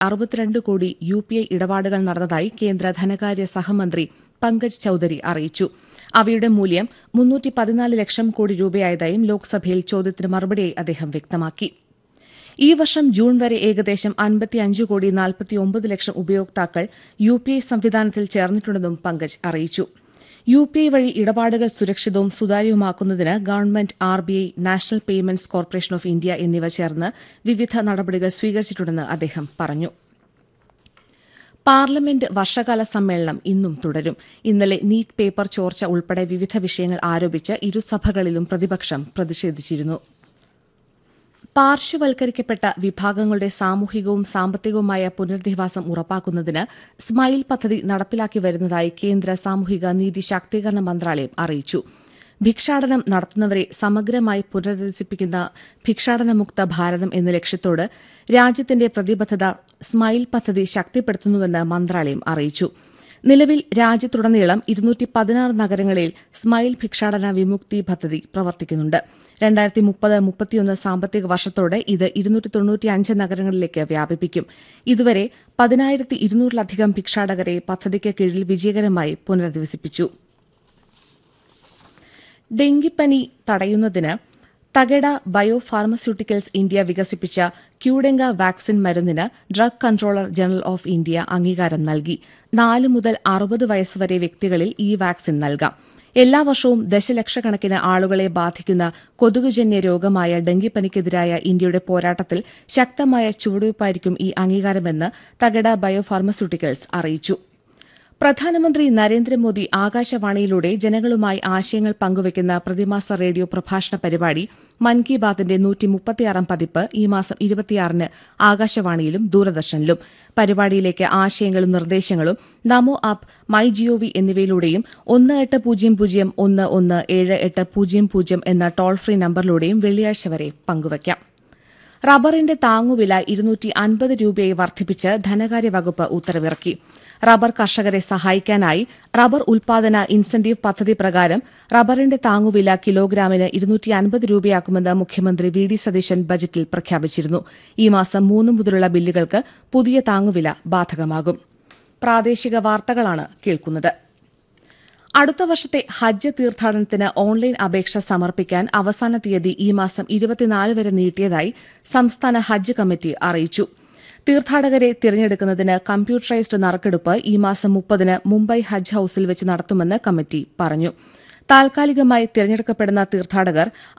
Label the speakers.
Speaker 1: അറുപത്തിരണ്ട് കോടി U P I ഇടപാടുകൾ നടന്നതായി കേന്ദ്ര ധനകാര്യ സഹമന്ത്രി പങ്കജ് ചൌധരി അറിയിച്ചു അവയുടെ മൂല്യം മുന്നൂറ്റി പതിനാല് ലക്ഷം കോടി രൂപയായതായും ലോക്സഭയിൽ ചോദ്യത്തിന് മറുപടിയായി അദ്ദേഹം വ്യക്തമാക്കി ഈ വർഷം ജൂൺ വരെ ഏകദേശം അൻപത്തിയഞ്ച് കോടി നാൽപ്പത്തിയൊമ്പത് ലക്ഷം ഉപയോക്താക്കൾ യു പി ഐ സംവിധാനത്തിൽ ചേർന്നിട്ടുണ്ടെന്നും പങ്കജ് അറിയിച്ചു യു പി ഐ വഴി ഇടപാടുകൾ സുരക്ഷിതവും സുതാര്യവുമാക്കുന്നതിന് government R B I National Payments Corporation of India എന്നിവ ചേർന്ന് വിവിധ നടപടികൾ സ്വീകരിച്ചിട്ടുണ്ടെന്ന് അദ്ദേഹം പറഞ്ഞു പാർലമെന്റ് വർഷകാല സമ്മേളനം ഇന്നും തുടരും ഇന്നലെ നീറ്റ് പേപ്പർ ചോർച്ച ഉൾപ്പെടെ വിവിധ വിഷയങ്ങൾ ആരോപിച്ച് ഇരുസഭകളിലും പ്രതിപക്ഷം പ്രതിഷേധിച്ചിരുന്നു പാർശ്വവൽക്കരിക്കപ്പെട്ട വിഭാഗങ്ങളുടെ സാമൂഹികവും സാമ്പത്തികവുമായ പുനരധിവാസം ഉറപ്പാക്കുന്നതിന് സ്മൈൽ പദ്ധതി നടപ്പിലാക്കി വരുന്നതായി കേന്ദ്ര സാമൂഹിക നീതി ശാക്തീകരണ മന്ത്രാലയം അറിയിച്ചു ഭിക്ഷാടനം നടത്തുന്നവരെ സമഗ്രമായി പുനരധിവസിപ്പിക്കുന്ന ഭിക്ഷാടനമുക്ത ഭാരതം എന്ന ലക്ഷ്യത്തോട് രാജ്യത്തിന്റെ പ്രതിബദ്ധത സ്മൈൽ പദ്ധതി ശക്തിപ്പെടുത്തുന്നുവെന്ന് മന്ത്രാലയം അറിയിച്ചു നിലവിൽ രാജ്യത്തുടനീളം ഇരുന്നൂറ്റി പതിനാറ് നഗരങ്ങളിൽ സ്മൈൽ ഭിക്ഷാടന വിമുക്തി പദ്ധതി പ്രവർത്തിക്കുന്നുണ്ട് രണ്ടായിരത്തി മുപ്പത് മുപ്പത്തിയൊന്ന് സാമ്പത്തിക വർഷത്തോടെ ഇത് ഇരുന്നൂറ്റി തൊണ്ണൂറ്റിയഞ്ച് നഗരങ്ങളിലേക്ക് വ്യാപിപ്പിക്കും ഇതുവരെ പതിനായിരത്തി ഇരുന്നൂറിലധികം ഭിക്ഷാടകരെ പദ്ധതിക്ക് കീഴിൽ വിജയകരമായി പുനരധിവസിപ്പിച്ചു ഡെങ്കിപ്പനി തടയുന്നതിന് തകട ബയോ ഫാർമസ്യൂട്ടിക്കൽസ് ഇന്ത്യ വികസിപ്പിച്ച ക്യൂഡെങ്ക വാക്സിൻ മരുന്നിന് drug controller general of India അംഗീകാരം നൽകി നാല് മുതൽ അറുപത് വയസ്സുവരെ വ്യക്തികളിൽ ഈ വാക്സിൻ നൽകാം എല്ലാ വർഷവും ദശലക്ഷക്കണക്കിന് ആളുകളെ ബാധിക്കുന്ന കൊതുകുജന്യ രോഗമായ ഡെങ്കിപ്പനിക്കെതിരായ ഇന്ത്യയുടെ പോരാട്ടത്തിൽ ശക്തമായ ചുവടുവയ്പായിരിക്കും ഈ അംഗീകാരമെന്ന് തകട ബയോ ഫാർമസ്യൂട്ടിക്കൽസ് അറിയിച്ചു പ്രധാനമന്ത്രി നരേന്ദ്രമോദി ആകാശവാണിയിലൂടെ ജനങ്ങളുമായി ആശയങ്ങൾ പങ്കുവയ്ക്കുന്ന പ്രതിമാസ റേഡിയോ പ്രഭാഷണ പരിപാടി മൻ കി ബാത്തിന്റെ നൂറ്റിമുപ്പത്തിയാറാം പതിപ്പ് ഈ മാസം ഇരുപത്തിയാറിന് ആകാശവാണിയിലും ദൂരദർശനിലും പരിപാടിയിലേക്ക് ആശയങ്ങളും നിർദ്ദേശങ്ങളും നമോ ആപ്പ് മൈ ജിഒവി എന്നിവയിലൂടെയും ഒന്ന് എട്ട് പൂജ്യം പൂജ്യം ഒന്ന് ഒന്ന് ഏഴ് എട്ട് പൂജ്യം പൂജ്യം എന്ന ടോൾ ഫ്രീ നമ്പറിലൂടെയും വെള്ളിയാഴ്ച വരെ പങ്കുവയ്ക്കാം റബ്ബറിന്റെ താങ്ങുവില ഇരുന്നൂറ്റി അൻപത് രൂപയായി വർദ്ധിപ്പിച്ച് ധനകാര്യ വകുപ്പ് ഉത്തരവിറക്കി റബ്ബർ കർഷകരെ സഹായിക്കാനായി റബ്ബർ ഉൽപാദന ഇൻസെന്റീവ് പദ്ധതി പ്രകാരം റബ്ബറിന്റെ താങ്ങുവില കിലോഗ്രാമിന് ഇരുന്നൂറ്റി അൻപത് രൂപയാക്കുമെന്ന് മുഖ്യമന്ത്രി വി ഡി സതീശൻ ബജറ്റിൽ പ്രഖ്യാപിച്ചിരുന്നു ഈ മാസം മൂന്ന് മുതലുള്ള ബില്ലുകൾക്ക് പുതിയ താങ്ങുവില ബാധകമാകും പ്രാദേശിക വാർത്തകളാണ് കേൾക്കുന്നത് അടുത്ത വർഷത്തെ ഹജ്ജ് തീർത്ഥാടനത്തിന് ഓൺലൈൻ അപേക്ഷ സമർപ്പിക്കാൻ അവസാന തീയതി ഈ മാസം ഇരുപത്തിനാല് വരെ നീട്ടിയതായി സംസ്ഥാന ഹജ്ജ് കമ്മിറ്റി അറിയിച്ചു തീർത്ഥാടകരെ തിരഞ്ഞെടുക്കുന്നതിന് കമ്പ്യൂട്ടറൈസ്ഡ് നറുക്കെടുപ്പ് ഈ മാസം മുപ്പതിന് മുംബൈ ഹജ്ജ് ഹൌസിൽ വെച്ച് നടത്തുമെന്ന് കമ്മിറ്റി പറഞ്ഞു താൽക്കാലികമായി തിരഞ്ഞെടുക്കപ്പെടുന്ന തീർത്ഥാടകർ